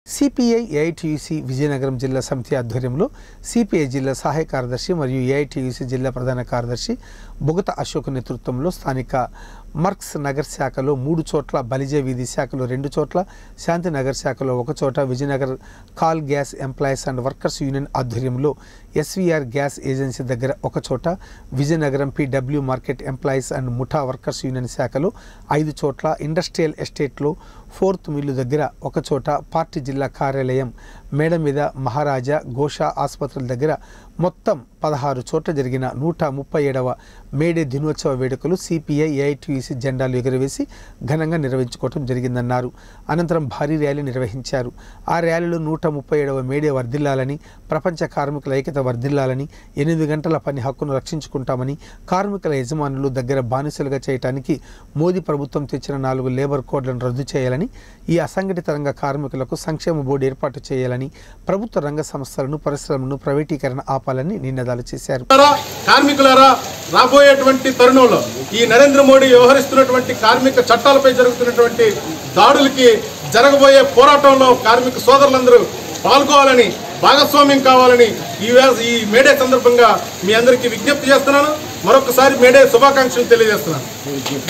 CPI AITUC Vizianagaram జిల్లా సమితి ఆధ్వర్యంలో సిపిఐ జిల్లా సహాయ కార్యదర్శి మరియు ఏఐటియుసి జిల్లా ప్రధాన కార్యదర్శి బొగత అశోక్ నేతృత్వంలో స్థానిక మర్క్స్ నగర్ శాఖలో మూడు చోట్ల బలిజే వీధి శాఖలో రెండు చోట్ల శాంతినగర్ శాఖలో ఒక చోట విజయనగర్ కాల్ gas employees and workers union ఆధ్వర్యంలో ఎస్వీఆర్ గ్యాస్ ఏజెన్సీ దగ్గర ఒక చోట Vizianagaram PW market employees and ముఠా వర్కర్స్ యూనియన్ శాఖలో ఐదు చోట్ల ఇండస్ట్రియల్ ఎస్టేట్లో ఫోర్త్ మిల్లు దగ్గర ఒక చోట పార్టీ జిల్లా కార్యాలయం మేడ మీద మహారాజా గోషా ఆసుపత్రుల దగ్గర మొత్తం పదహారు చోట్ల జరిగిన నూట ముప్పై ఏడవ మేడే దినోత్సవ వేడుకలు సిపిఐ ఏఐటియుసి జెండాలు ఎగురవేసి ఘనంగా నిర్వహించుకోవడం జరిగిందన్నారు అనంతరం భారీ ర్యాలీ నిర్వహించారు ఆ ర్యాలీలో నూట ముప్పై ఏడవ మేడే వర్ధిల్లాలని ప్రపంచ కార్మికుల ఐక్యత వర్ధిల్లాలని ఎనిమిది గంటల పని హక్కును రక్షించుకుంటామని కార్మికుల యజమానులు దగ్గర బానిసలుగా చేయటానికి మోదీ ప్రభుత్వం తెచ్చిన నాలుగు లేబర్ కోడ్లను రద్దు చేయాలని ఈ అసంఘటిత రంగ కార్మికులకు సంక్షేమ బోర్డు ఏర్పాటు చేయాలని ప్రభుత్వ రంగ సంస్థలను పరిశ్రమలను ప్రైవేటీకరణ ఆపాలని నినాదాలు చేశారు మిత్రులారా, కార్మికులారా రాబోయేటువంటి తరుణంలో ఈ నరేంద్ర మోడీ వ్యవహరిస్తున్నటువంటి కార్మిక చట్టాలపై జరుగుతున్నటువంటి దాడులకి జరగబోయే పోరాటంలో కార్మిక సోదరులందరూ పాల్గొవాలని భాగస్వామ్యం కావాలని ఈ వే- ఈ మేడే సందర్భంగా మీ అందరికీ విజ్ఞప్తి చేస్తున్నాను మరొకసారి మేడే శుభాకాంక్షలు తెలియజేస్తున్నాను